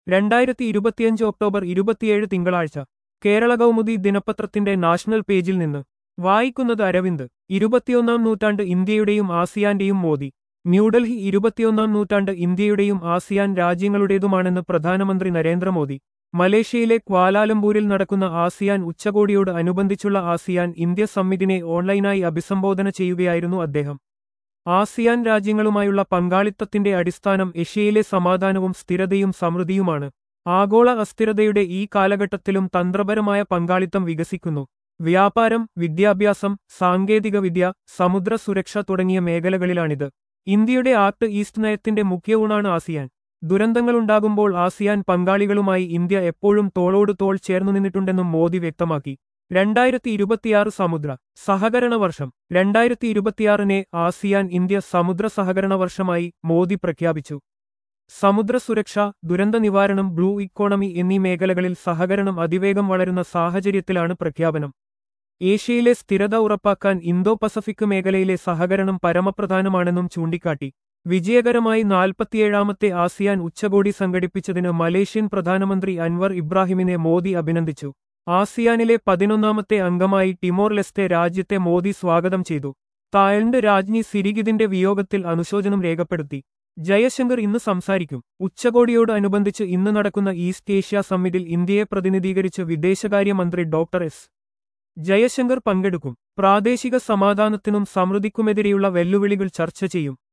രണ്ടായിരത്തി ഇരുപത്തിയഞ്ച് ഒക്ടോബർ ഇരുപത്തിയേഴ് തിങ്കളാഴ്ച കേരള കൗമുദി ദിനപത്രത്തിന്റെ നാഷണൽ പേജിൽ നിന്ന് വായിക്കുന്നത് അരവിന്ദ് ഇരുപത്തിയൊന്നാം നൂറ്റാണ്ട് ഇന്ത്യയുടെയും ആസിയാന്റെയും മോദി ന്യൂഡൽഹി ഇരുപത്തിയൊന്നാം നൂറ്റാണ്ട് ഇന്ത്യയുടെയും ആസിയാൻ രാജ്യങ്ങളുടേതുമാണെന്ന് പ്രധാനമന്ത്രി നരേന്ദ്രമോദി മലേഷ്യയിലെ ക്വാലാലംപൂരിൽ നടക്കുന്ന ആസിയാൻ ഉച്ചകോടിയോട് അനുബന്ധിച്ചുള്ള ആസിയാൻ ഇന്ത്യ സമ്മിറ്റിനെ ഓൺലൈനായി അഭിസംബോധന ചെയ്യുകയായിരുന്നു അദ്ദേഹം ആസിയാൻ രാജ്യങ്ങളുമായുള്ള പങ്കാളിത്തത്തിന്റെ അടിസ്ഥാനം ഏഷ്യയിലെ സമാധാനവും സ്ഥിരതയും സമൃദ്ധിയുമാണ് ആഗോള അസ്ഥിരതയുടെ ഈ കാലഘട്ടത്തിലും തന്ത്രപരമായ പങ്കാളിത്തം വികസിക്കുന്നു വ്യാപാരം വിദ്യാഭ്യാസം സാങ്കേതികവിദ്യ സമുദ്ര സുരക്ഷ തുടങ്ങിയ മേഖലകളിലാണിത് ഇന്ത്യയുടെ ആക്ട് ഈസ്റ്റ് നയത്തിന്റെ മുഖ്യ ഊണാണ് ആസിയാൻ ദുരന്തങ്ങളുണ്ടാകുമ്പോൾ ആസിയാൻ പങ്കാളികളുമായി ഇന്ത്യ എപ്പോഴും തോളോട് തോൾ ചേർന്നു നിന്നിട്ടുണ്ടെന്നും മോദി വ്യക്തമാക്കി രണ്ടായിരത്തി ഇരുപത്തിയാറ് സമുദ്ര സഹകരണ വർഷം രണ്ടായിരത്തി ഇരുപത്തിയാറിനെ ആസിയാൻ ഇന്ത്യ സമുദ്ര സഹകരണ വർഷമായി മോദി പ്രഖ്യാപിച്ചു സമുദ്ര സുരക്ഷ ദുരന്ത നിവാരണം ബ്ലൂ ഇക്കോണമി എന്നീ മേഖലകളിൽ സഹകരണം അതിവേഗം വളരുന്ന സാഹചര്യത്തിലാണ് പ്രഖ്യാപനം ഏഷ്യയിലെ സ്ഥിരത ഉറപ്പാക്കാൻ ഇന്തോ പസഫിക് മേഖലയിലെ സഹകരണം പരമപ്രധാനമാണെന്നും ചൂണ്ടിക്കാട്ടി വിജയകരമായി നാൽപ്പത്തിയേഴാമത്തെ ആസിയാൻ ഉച്ചകോടി സംഘടിപ്പിച്ചതിന് മലേഷ്യൻ പ്രധാനമന്ത്രി അൻവർ ഇബ്രാഹിമിനെ മോദി അഭിനന്ദിച്ചു ആസിയാനിലെ പതിനൊന്നാമത്തെ അംഗമായി ടിമോർ ലെസ്തെ രാജ്യത്തെ മോദി സ്വാഗതം ചെയ്തു തായ്ലൻഡ് രാജ്ഞി സിരിഗിദിന്റെ വിയോഗത്തിൽ അനുശോചനം രേഖപ്പെടുത്തി ജയശങ്കർ ഇന്ന് സംസാരിക്കും ഉച്ചകോടിയോട് അനുബന്ധിച്ച് ഇന്ന് നടക്കുന്ന ഈസ്റ്റ് ഏഷ്യ സമ്മിറ്റിൽ ഇന്ത്യയെ പ്രതിനിധീകരിച്ച് വിദേശകാര്യമന്ത്രി ഡോക്ടർ എസ് ജയശങ്കർ പങ്കെടുക്കും പ്രാദേശിക സമാധാനത്തിനും സമൃദ്ധിക്കുമെതിരെയുള്ള വെല്ലുവിളികൾ ചർച്ച ചെയ്യും